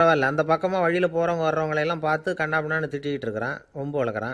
பரவாயில்ல அந்த பக்கமாக வழியில் போகிறவங்க வர்றவங்களை எல்லாம் பார்த்து கண்ணாபின்னான்னு திட்டிக்கிட்டு இருக்கிறான் ரொம்ப வளர்க்குறான்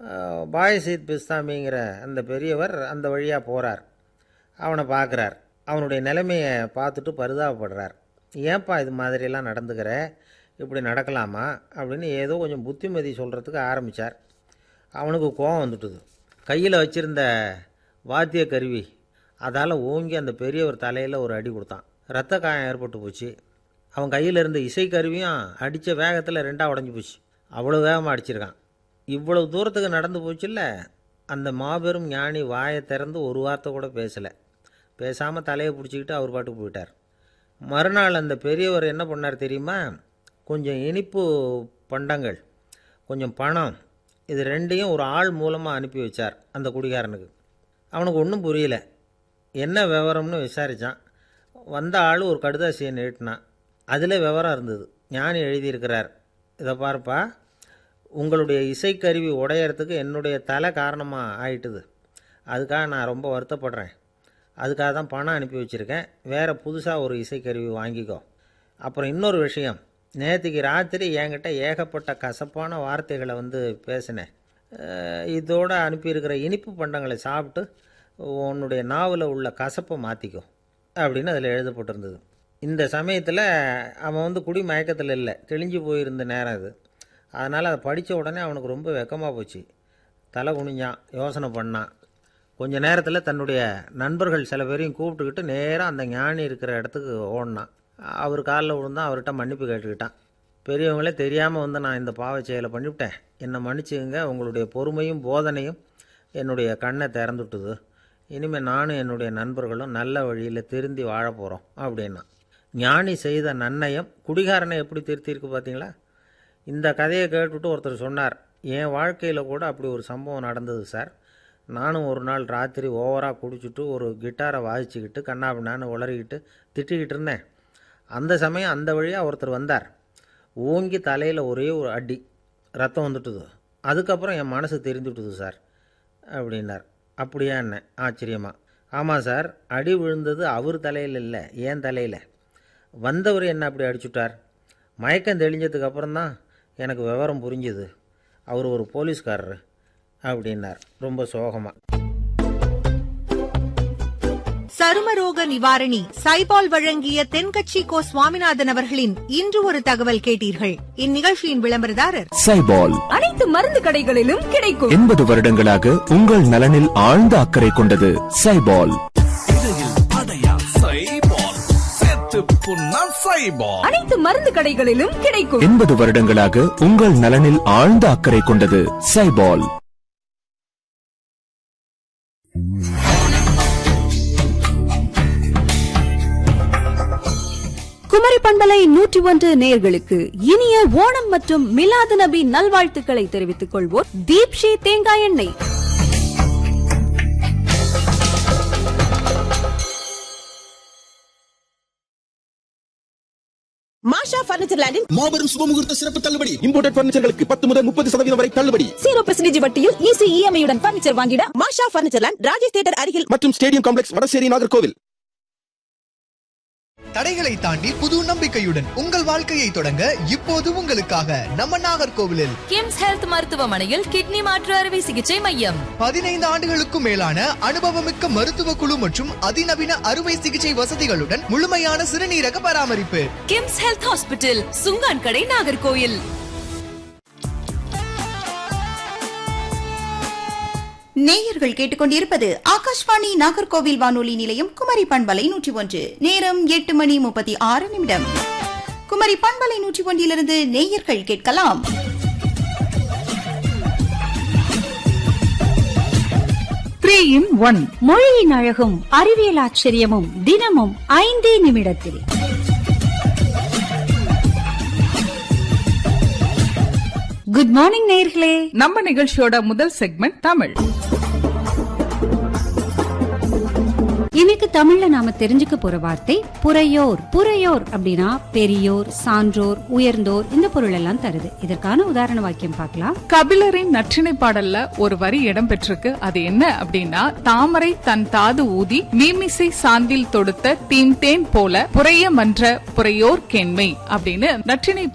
பாயசீத் பிஸ்தாமிங்கிற அந்த பெரியவர் அந்த வழியாக போகிறார் அவனை பார்க்குறார் அவனுடைய நிலைமையை பார்த்துட்டு பரிதாபப்படுறார் ஏன்பா இது மாதிரியெல்லாம் நடந்துக்கிற இப்படி நடக்கலாமா அப்படின்னு ஏதோ கொஞ்சம் புத்திமதி சொல்கிறதுக்கு ஆரம்பித்தார் அவனுக்கு கோபம் வந்துட்டுது கையில் வச்சிருந்த வாத்திய கருவி அதால் ஓங்கி அந்த பெரியவர் தலையில் ஒரு அடி கொடுத்தான் ரத்த காயம் ஏற்பட்டு போச்சு அவன் கையில் இருந்த இசைக்கருவியும் அடித்த வேகத்தில் ரெண்டாக உடஞ்சி போச்சு அவ்வளோ வேகமாக அடிச்சிருக்கான் இவ்வளவு தூரத்துக்கு நடந்து போச்சுல்ல அந்த மாபெரும் ஞானி வாயை திறந்து ஒரு வார்த்தை கூட பேசலை பேசாமல் தலையை பிடிச்சிக்கிட்டு அவர் பாட்டுக்கு போயிட்டார் மறுநாள் அந்த பெரியவர் என்ன பண்ணார் தெரியுமா கொஞ்சம் இனிப்பு பண்டங்கள் கொஞ்சம் பணம் இது ரெண்டையும் ஒரு ஆள் மூலமாக அனுப்பி வச்சார் அந்த குடிகாரனுக்கு அவனுக்கு ஒன்றும் புரியல என்ன விவரம்னு விசாரித்தான் வந்த ஆள் ஒரு கடுதாசியை நீட்டினான் அதில் விவரம் இருந்தது ஞானி எழுதியிருக்கிறார் இதை பாருப்பா உங்களுடைய இசைக்கருவி உடையறதுக்கு என்னுடைய தலை காரணமாக ஆயிட்டுது அதுக்காக நான் ரொம்ப வருத்தப்படுறேன் அதுக்காக தான் பணம் அனுப்பி வச்சுருக்கேன் வேறு புதுசாக ஒரு இசைக்கருவி வாங்கிக்கோ அப்புறம் இன்னொரு விஷயம் நேற்றுக்கு ராத்திரி என்கிட்ட ஏகப்பட்ட கசப்பான வார்த்தைகளை வந்து பேசினேன் அஹ் இதோட அனுப்பியிருக்கிற இனிப்பு பண்டங்களை சாப்பிட்டு உன்னுடைய நாவில் உள்ள கசப்பை மாற்றிக்கோ அப்படின்னு அதில் எழுதப்பட்டிருந்தது இந்த சமயத்தில் அவன் வந்து குடி மயக்கத்தில் இல்லை தெளிஞ்சு போயிருந்த நேரம் அது அதனால் அதை படித்த உடனே அவனுக்கு ரொம்ப வெக்கமாக போச்சு தலை குனிஞ்சான் யோசனை பண்ணான் கொஞ்ச நேரத்தில் தன்னுடைய நண்பர்கள் சில பேரையும் கூப்பிட்டுக்கிட்டு நேராக அந்த ஞானி இருக்கிற இடத்துக்கு ஓடினான் அவர் காலில் விழுந்தான் அவர்கிட்ட மன்னிப்பு கேட்டுக்கிட்டான் பெரியவங்களே தெரியாமல் வந்து நான் இந்த பாவச் செயலை பண்ணிவிட்டேன் என்னை மன்னிச்சுங்க உங்களுடைய பொறுமையும் போதனையும் என்னுடைய கண்ணை திறந்துட்டுது இனிமேல் நானும் என்னுடைய நண்பர்களும் நல்ல வழியில் திருந்தி வாழ போகிறோம் அப்படின்னா ஞானி செய்த நன்னயம் குடிகாரனை எப்படி திருத்தியிருக்கு பார்த்தீங்களா இந்த கதையை கேட்டுவிட்டு ஒருத்தர் சொன்னார் என் வாழ்க்கையில் கூட அப்படி ஒரு சம்பவம் நடந்தது சார் நானும் ஒரு நாள் ராத்திரி ஓவராக குடிச்சிட்டு ஒரு கிட்டாரை வாசிச்சுக்கிட்டு கண்ணாபின்னான்னு உளறிக்கிட்டு திட்டிக்கிட்டு இருந்தேன் அந்த சமயம் அந்த வழியாக ஒருத்தர் வந்தார் ஓங்கி தலையில் ஒரே ஒரு அடி ரத்தம் வந்துட்டுது அதுக்கப்புறம் என் மனசு தெரிந்துட்டுது சார் அப்படின்னார் அப்படியா என்ன ஆச்சரியமா ஆமாம் சார் அடி விழுந்தது அவர் தலையில் இல்லை ஏன் தலையில் வந்தவர் என்ன அப்படி அடிச்சுட்டார் மயக்கம் தெளிஞ்சதுக்கு அப்புறம் தான் எனக்கு விவரம் புரிஞ்சுது அவர் ஒரு போலீஸ்காரர் அப்படின்னார் ரொம்ப சோகமாக சருமரோக நிவாரணி சைபால் வழங்கிய தென்கட்சி கோ சுவாமிநாதன் அவர்களின் இன்று ஒரு தகவல் கேட்டீர்கள் இந்நிகழ்ச்சியின் விளம்பரதாரர் சைபால் அனைத்து மருந்து கடைகளிலும் கிடைக்கும் எண்பது வருடங்களாக உங்கள் நலனில் ஆழ்ந்த அக்கறை கொண்டது சைபால் அனைத்து மருந்து கடைகளிலும் கிடைக்கும் எண்பது வருடங்களாக உங்கள் நலனில் ஆழ்ந்த அக்கறை கொண்டது சைபால் குமரி பண்பலை நூற்றி ஒன்று நேயர்களுக்கு இனிய ஓணம் மற்றும் மிலாது நபி நல்வாழ்த்துக்களை தெரிவித்துக் கொள்வோர் தீப்ஷி தேங்காய் எண்ணெய் மாஷா பர்னிச்சர் லேண்டில் மாபெரும் சுபமுகூர்த்த சிறப்பு தள்ளுபடி இம்போர்டட் பர்னிச்சர்களுக்கு பத்து முதல் முப்பது சதவீதம் வரை தள்ளுபடி ஜீரோ பெர்சன்டேஜ் வட்டியில் ஈஸி இஎம்ஐ உடன் பர்னிச்சர் வாங்கிட Masha furniture land Rajesh theatre அருகில் மற்றும் ஸ்டேடியம் காம்ப்ளெக்ஸ் வடசேரி நாகர்கோவில் தடைகளை தாண்டி புது நம்பிக்கையுடன் உங்கள் வாழ்க்கையை தொடங்க இப்போது உங்களுக்காக நம்ம நாகர்கோவிலில் கிம்ஸ் ஹெல்த் மருத்துவமனையில் கிட்னி மாற்று அறுவை சிகிச்சை மையம் பதினைந்து ஆண்டுகளுக்கும் மேலான அனுபவமிக்க மருத்துவ குழு மற்றும் அதிநவீன அறுவை சிகிச்சை வசதிகளுடன் முழுமையான சிறுநீரக பராமரிப்பு கிம்ஸ் ஹெல்த் ஹாஸ்பிட்டல் சுங்கான் கடை நாகர்கோயில் நேயர்கள் கேட்டுக்கொண்டிருப்பது ஆகாஷ்வாணி நாகர்கோவில் வானொலி நிலையம் குமரி பண்பலை நூற்றி ஒன்று நேரம் எட்டு மணி முப்பத்தி ஆறு நிமிடம் குமரி பண்பலை நூற்றி ஒன்றிலிருந்து நேயர்கள் கேட்கலாம் த்ரீ இன் ஒன் மொழியின் அழகும் அறிவியல் ஆச்சரியமும் தினமும் ஐந்தே நிமிடத்தில் குட் மார்னிங் நேயர்களே நம்ம நிகழ்ச்சியோட முதல் செக்மெண்ட் தமிழ் இன்னைக்கு தமிழ்ல நாம தெரிஞ்சுக்க போற வார்த்தை புறையோர் புறையோர் அப்படின்னா பெரியோர் சான்றோர் உயர்ந்தோர் இந்த பொருள் எல்லாம் தருது இதற்கான உதாரண வாக்கியம் பார்க்கலாம் கபிலரின் நற்றிணை பாடல்ல ஒரு வரி இடம் பெற்றிருக்கு அது என்ன அப்படின்னா தாமரை தன் தாது ஊதி மீமிசை சாந்தில் தொடுத்த தீந்தேன் போல புறைய மன்ற புறையோர் கேண்மை அப்படின்னு நற்றிணை